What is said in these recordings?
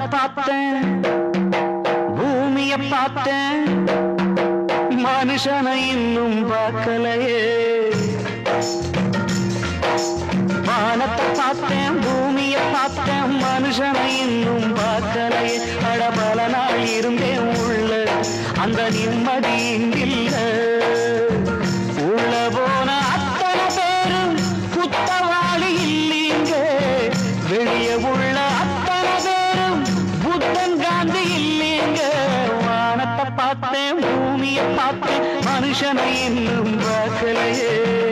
பார்த்தேன் பூமிய பார்த்தேன் மனுஷனை இன்னும் பார்க்கலையே வானத்தை பார்த்தேன் பூமிய பார்த்தேன் மனுஷனை இன்னும் பார்க்கலையே அட பல நாள் இருந்தேன் உள்ள அந்த நிம்மதி இங்கில்ல உள்ள போன அத்தனை பேரும் குத்தவாளி இல்லீங்க வெளியே உள்ள அத்தனை பேரும் புத்தன் காந்தி இல்லீங்க வானத்தை பார்த்தேன் பூமியை பார்த்தேன் மனுஷனை இன்னும் பார்க்கலையே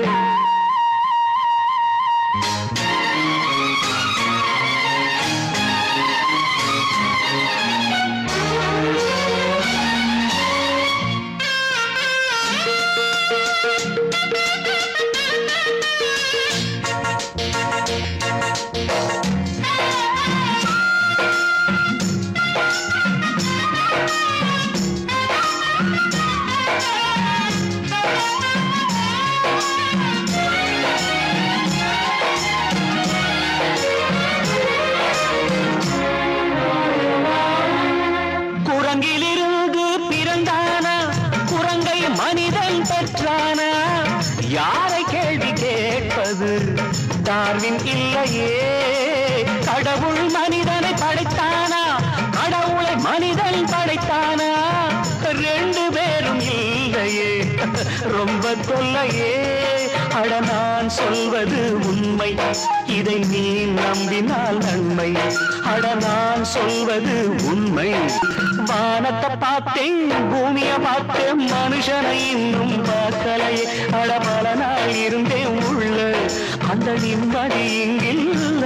குரங்கிலிருந்து பிறந்தானா குரங்கை மனிதன் பெற்றானா யாரை கேள்வி கேட்பது டார்வின் இல்லையே கடவுள் மனிதனை படைத்தானா கடவுளை மனிதன் படைத்தானா ரெண்டு பேரும் இல்லையே ரொம்ப தொல்லையே அட நான் சொல்வது உண்மை இதை நீ நம்பினால் நன்மை அட நான் சொல்வது உண்மை வானத்தை பார்த்தேன் பூமிய பார்த்தேன் மனுஷனை இன்னும் பார்க்கலையே அட பல நாள் இருந்தேன் உள்ள அந்த நிம்மதி இங்கில்ல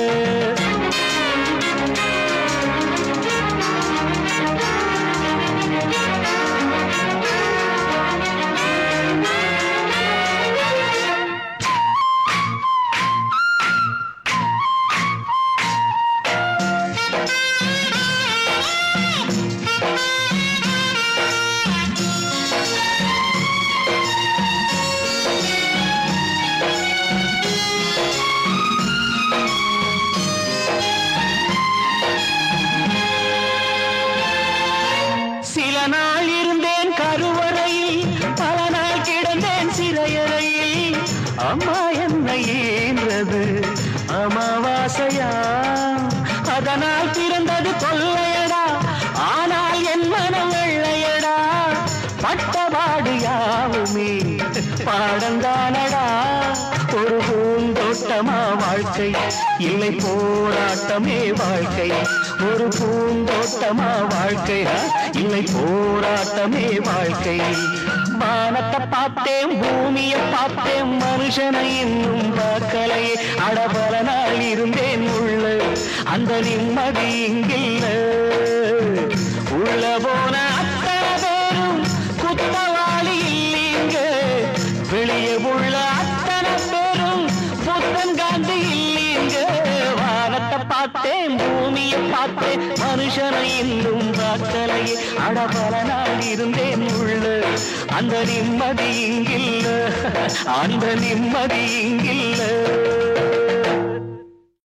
சில நாள் இருந்தேன் கருவறையில் பல நாள் கிடந்தேன் சிறையறையில் அம்மா என்னை ஈன்றது அமாவாசையா அதனால் பிறந்தது கொள்ளையடா ஆனால் என் மனம் வெள்ளையடா பட்டபாடு யாவுமே பாடந்தானடா ஒரு பூந்தோட்டமா வாழ்க்கை இல்லை போராட்டமே வாழ்க்கை ஒரு பூந்தோட்டமா வாழ்க்கை ஆ? இல்லை போராட்டமே வாழ்க்கை வானத்தை பார்த்தேன் பூமியை பார்த்தேன் மனுஷனை இன்னும் பார்க்கலை அடபல நாள் இருந்தேன் உள்ள அந்த நிம்மதி இங்கில்ல உள்ள போன அத்தனை பேரும் குத்தவாளி இல்லீங்க வெளியே உள்ள அத்தனை பேரும் புத்தன் காந்தி இல்லீங்க வானத்தை பார்த்தேன் பூமியை பார்த்தேன் மனுஷனை இன்னும் பார்க்கலையே அடபல நாள் இருந்தேன் உள்ள அந்த நிம்மதி இங்கில்ல அந்த நிம்மதி இங்கில்ல